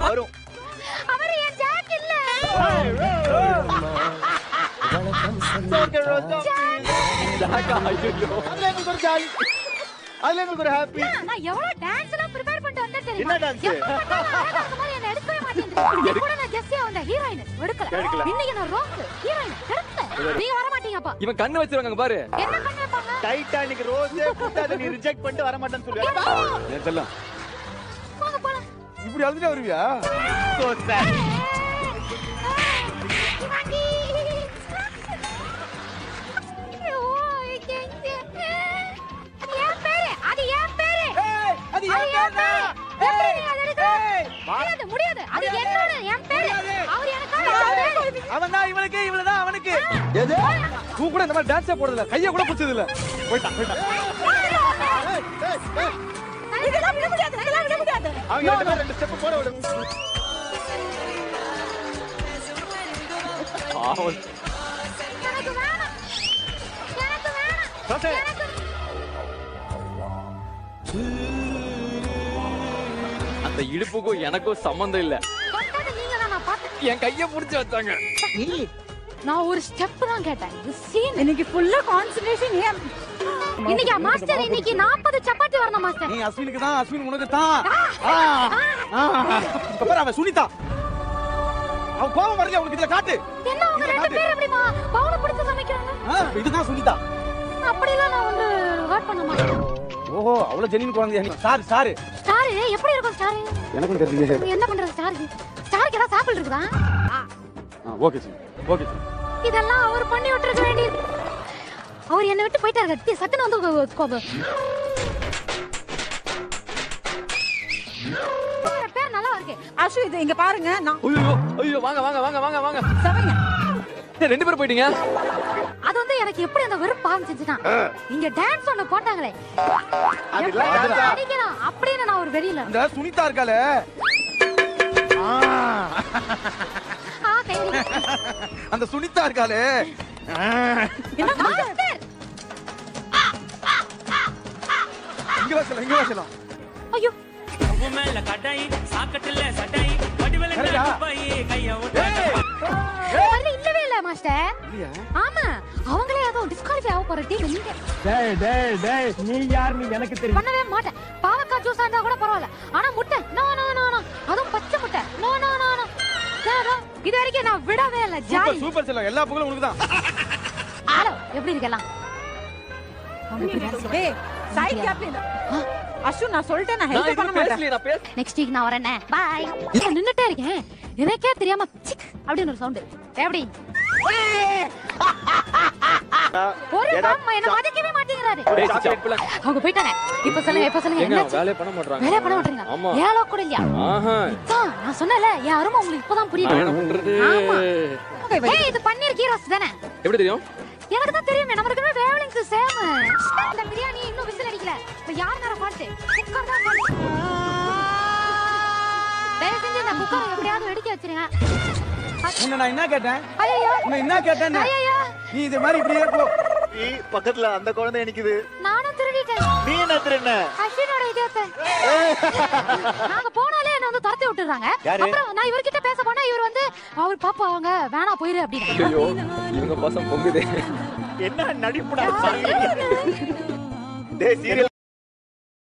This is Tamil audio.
வரும் அவர் என் ஜாக் இல்ல Okay, ரோஜா. அதுல எங்களுக்கு ஒரு ஜாலி அதுல எங்களுக்கு ஒரு ஹாப்பி நான் எவ்வளவு டான்ஸ் எல்லாம் ப்ரிப்பேர் பண்ணிட்டு வந்தேன் தெரியுமா என்ன dance? எப்ப பார்த்தாலும் அழகா இருக்க மாதிரி என்னை எடுக்கவே மாட்டேங்குது. இன்னைக்கு கூட நான் ஜெஸ்ஸியா வந்த ஹீரோயின் எடுக்கல எடுக்கல. இன்னைக்கு நான் ரோக் ஹீரோயின் எடுக்கல நீங்க வர மாட்டீங்கப்பா இவன் கண்ணு வச்சிருவாங்க பாரு என்ன பண்ணிருப்பாங்க டைட்டானிக் ரோஸே கொடுத்தாது நீ ரிஜெக்ட் பண்ணிட்டு வர மாட்டேன்னு சொல்லுவேன் என் செல்லம் போங்க போலாம் இப்படி அழுதுட்டே வருவியா So sad. இவாண்டி. ஐயோ, எங்க? அது என் பேரு, அது என் பேரு. அது அது என் பேரு. எப்படி நீ அதை எடுக்க? முடியாது, முடியாது. அது என்னோட, என் பேரு. அவர் எனக்காக எடுத்தாரு. அவன் தான் இவனுக்கு இவளதான் அவனுக்கு தூ கூட இந்த மாதிரி டான்ஸே போடுறதில்ல கைய கூட பிடிச்சது இல்ல போயிட்டான் போயிட்டான் இதெல்லாம் விட முடியாது, இதெல்லாம் விட முடியாது. அவங்க ரெண்டு பேரும் ரெண்டு ஸ்டெப் போட விடு பாவம். எனக்கு வேணாம். எனக்கு வேணாம். ரோசே. எனக்கு அந்த இடுப்புக்கும் எனக்கும் சம்மந்தம் இல்ல தொட்டது நீங்க தான் நான் பார்த்தேன். என் கைய புடிச்சு வச்சாங்க நான் ஒரு ஸ்டெப் தான் கேட்டேன் இது சீன் இன்னைக்கு ஃபுல்லா கான்சன்ட்ரேஷன் ஏன் இன்னைக்கு மாஸ்டர் இன்னைக்கு 40 சப்பாத்தி வரணும் மாஸ்டர் நீ அஸ்வினுக்கு தான் அஸ்வின் உனக்கு தான் ஆ, ஆ. இப்ப பாரு அவன் சுனிதா அவன் கோபம் வரல உனக்கு இதுல காட்டு என்ன அவங்க ரெண்டு பேரும் எப்படிமா பவுன பிடிச்சு சமைக்கிறாங்க ஆ, இதுதான் சுனிதா அப்படிலாம் நான் வந்து ஹர்ட் பண்ண மாட்டேன் ஓஹோ அவ்வளவு ஜெனின் குழந்தையா நீ சாரு சாரு ஸ்டார் எப்படி இருக்கும் ஸ்டார் எனக்கும் தெரியல என்ன பண்றது ஸ்டாருக்கு ஸ்டாருக்கு ஏதாவது சாப்பிட்டு இருக்குதா ஓகே சார் ஓகே சார் இதெல்லாம் அவர் பண்ணி விட்டுருக்க வேண்டியது அவர் என்னை விட்டு போயிட்டாரு கட்டி சட்டுன்னு வந்து கொ- கொ- உங்க பேர் நல்லா இருக்கு அஷு இது இங்க பாருங்க நான் ஐயோ ஐயோ வாங்க வாங்க வாங்க வாங்க வாங்க சமைங்க ஏய், ரெண்டு பேரும் போயிட்டீங்க அது வந்து எனக்கு எப்படி அந்த வெறுப்பு ஆரம்பிச்சிச்சுன்னா இங்க டான்ஸ் ஒண்ணு போட்டாங்களே அதெல்லாம் எப்படி dance ஆ? அடிக்கலாம் அப்படின்னு நான் ஒரு வெறியில இந்த சுனிதா இருக்காளே ஆ, ஆ தேடி அந்த சுனிதா இருக்காளே ஆ, மாஸ்டர் இங்க வாசலாம் இங்க வாசலாம் ஐயோ மேல கட்டாயி சாக்கட்டுல சட்டாயி வடிவலங்க கரெக்டா? துப்பாயி கைய விட்டு முதல்ல இல்லவே இல்ல மாஸ்டர் ஆமா அவங்களே ஏதோ டிஸ்குவாலிஃபை ஆக போற டீம் நீங்க டேய் டேய் டேய் நீ யாருன்னு எனக்கு தெரியும் பண்ணவே மாட்டேன் பாவக்காய் ஜூஸ் இருந்தா கூட பரவாயில்ல ஆனா முட்டை நோ நோ நோ நோ அதுவும் பச்சை முட்டை நோ நோ நோ நோ இது வரைக்கும் நான் விடவே இல்ல சூப்பர் ஜாலி சூப்பர் செல்லம் எல்லா புகழும் உனக்கு தான் ஹலோ எப்படி இருக்கலாம் ஏய் சைட் கேப்ல அஷு நான் சொல்லிட்டேன் நான் நான் ஹெல்ப் பண்ண எதுவும் மாட்டேன் பேசலையே நான் பேச நெக்ஸ்ட் வீக் நான் வரேன் பாய் நின்னுட்டே இருக்கேன் எனக்கே தெரியாம சிக் அப்படின்னு ஒரு சவுண்ட் எப்படி ஒரு எடா, பாம்மா என்ன மதிக்கவே மாட்டேங்கிறாரு டேய், chocolate சிச்சா, புள்ள. அவங்க போயிட்டானே இப்ப சொல்லுங்க இப்ப சொல்லுங்க ஏங்க, என்னாச்சு வேலையை பண்ண மாட்றாங்க வேலைய பண்ண மாட்டீங்க ஆமா ஏழோ கூட இல்லையா ஆஹா அதான், நான் சொன்னல என் அருமை உங்களுக்கு இப்பதான் நான் புரியுது என்ன பண்றது ஆமா. ஏய் இது பன்னீர் கீரோஸ் தானே எப்படி தெரியும் எனக்கு தான் தெரியுமே நம்ம இருக்கிற வேவலிங்ஸ் சேம் இந்த பிரியாணி இன்னும் விசில் அடிக்கல இப்ப யார் நேரம் பாட்டு குக்கர் தான் fault. தயவு செஞ்சு இந்த குக்கர் எப்படியாவது வெடிக்க வச்சிருங்க உன்னை நான் என்ன கேட்டேன் ஐயோ உன்னை என்ன கேட்டேன்னு ஐயோ நீ இது மாதிரி இப்படியே போ நீ பக்கத்துல அந்த குழந்தை நிக்குது நானும் திருடிட்டேன் நீ என்ன திருண்ண அஸ்வினோட இதயத்தை நாங்க போனாலே என்ன வந்து துரத்தி விட்டுறாங்க யாரு? அப்புறம் நான் இவர்கிட்ட பேச போனா இவர் வந்து அவர் பாப்பா அவங்க வேணா போயிரு அப்படின்னு ஐயோ இவங்க பசங்க பொங்குதே என்ன நடிப்புடா சாமி டேய் சீரியல்